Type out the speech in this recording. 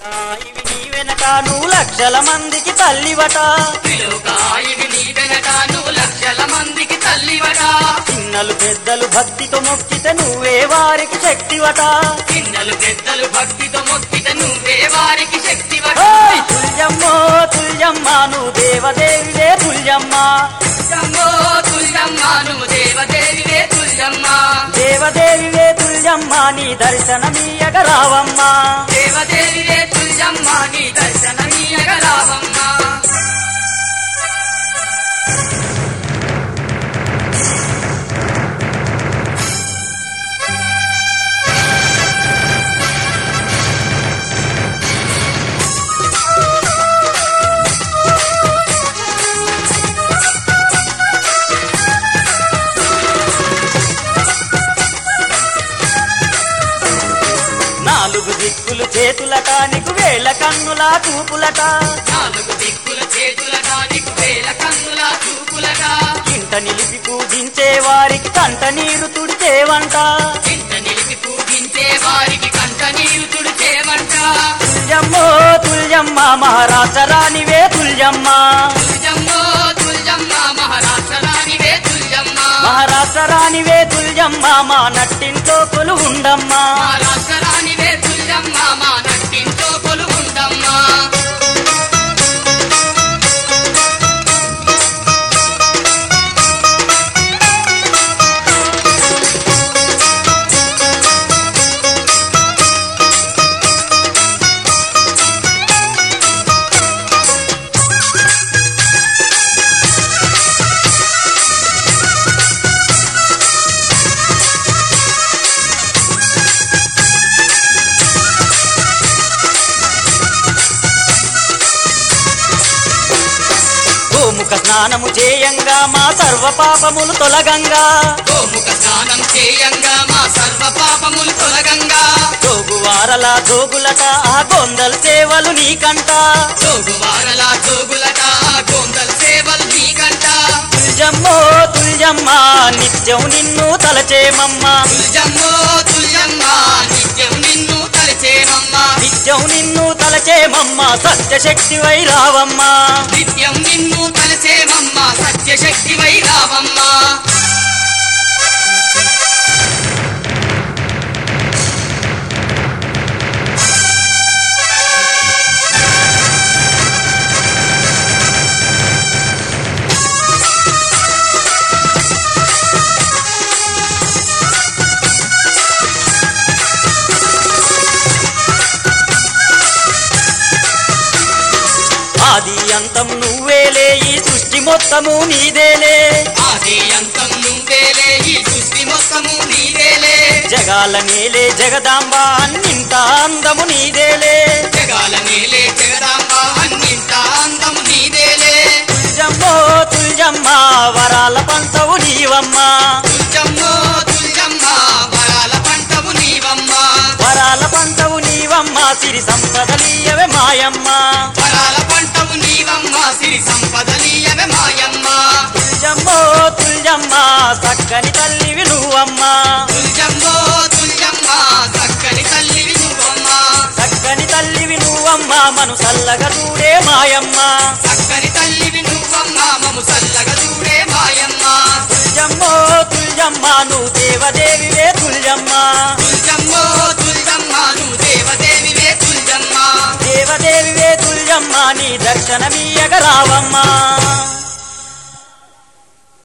ఆ, ఇవి నీ వెనక నువ్వు లక్షల మందికి తల్లివట విలుకాయివి నీ వెనక నువ్వు లక్షల మందికి తల్లివట చిన్నలు పెద్దలు భక్తితో మొక్కితే నువ్వే వారికి శక్తివట చిన్నలు పెద్దలు భక్తితో మొక్కిత నువ్వే వారికి శక్తివట ఓయ్ తుల్యమ్మో తుల్యమ్మ నువ్వు దేవదేవివే తుల్యమ్మ తుల్యమ్మో తుల్యమ్మ నువ్వు దేవదేవివే తుల్యమ్మ దేవదేవివే తుల్యమ్మ నీ దర్శనమీయగ రావమ్మ దేవదేవివే తుల్యమ్మ నీ దర్శనమీయగ రావమ్మ నాలుగు దిక్కులు చేతులట నీకు వేల కన్నుల చూపులట నాలుగు దిక్కుల చేతులట నీకు వేల కన్నుల చూపులట ఇంట నిలిపి పూజించే వారికి కంట నీరు తుడిచేవంట ఇంత నిలిపి పూజించే వారికి కంట నీరు తుడిచేవంట తుల్యమ్మో తుల్యమ్మ మహారాష్ట్ర రాణివే తుల్యమ్మ తుల్యమ్మో తుల్యమ్మ మహారాష్ట్ర రాణివే తుల్యమ్మ మహారాష్ట్ర రాణివే తుల్యమ్మ మా నట్టింట్లో కొలు ఉండమ్మా మహారాష్ట్ర రాణివే తుల్యమ్మ మా నట్టింతో కొలువుందమ్మా గోముఖ స్నానము చేయంగా మా సర్వ పాపములు తొలగంగా గోముఖ స్నానం చేయంగా మా సర్వ పాపములు తొలగంగా జోగువారల జోగులట ఆ గొందల సేవలు నీకంట జోగువారల జోగులట గోందల సేవలు నీకంట తుల్జమ్మో తుల్జమ్మ నిత్యం నిన్ను తలచేమమ్మ తుల్జమ్మో తుల్యమ్మ నిత్యం నిన్ను తలచేమమ్మా నిత్యం నిన్ను తలచేమమ్మ సత్యశక్తి వైరావమ్మ నిత్యం నిన్ను తలచేమమ్మా సత్యశక్తి వైరావమ్మా ఆది అంతం నువ్వేలే ఈ సృష్టి మొత్తము నీదేలే ఆది అంతం నువ్వేలే ఈ సృష్టి మొత్తము నీవేలే జగాల నేలే జగదాంబ అన్నింత అందము నీదేలే జగాల నేలే జగదాంబ అన్నింత అందము నీదేలే తుల్జమ్మో తుల్జమ్మ వరాల పంటవు నీవమ్మ తుల్జమ్మో తుల్జమ్మ వరాల పంటవు నీవమ్మ వరాల పంటవు నీవమ్మ సిరి సంపదలీయవే మాయమ్మ వరాల పంటవు నీవమ్మ సిరి సంపద నీయవే మాయమ్మ తుల్జమ్మో తుల్జమ్మ చక్కని తల్లివి నువ్వమ్మ తుల్జమ్మో తుల్జమ్మ చక్కని తల్లివి నువ్వమ్మ చక్కని తల్లివి నువ్వమ్మ మను సల్లగా చూడే మాయమ్మ చక్కని తల్లివి నువ్వమ్మ మము చల్లగా చూడే మాయమ్మ తుల్జమ్మో తుల్జమ్మ నువ్వు దేవదేవివే తుల్జమ్మ తుల్జమ్మో తుల్జమ్మ నువ్వు దేవదేవివే తుల్జమ్మ దేవదేవివే తుల్జమ్మ నీ దర్శనమీయగ రావమ్మ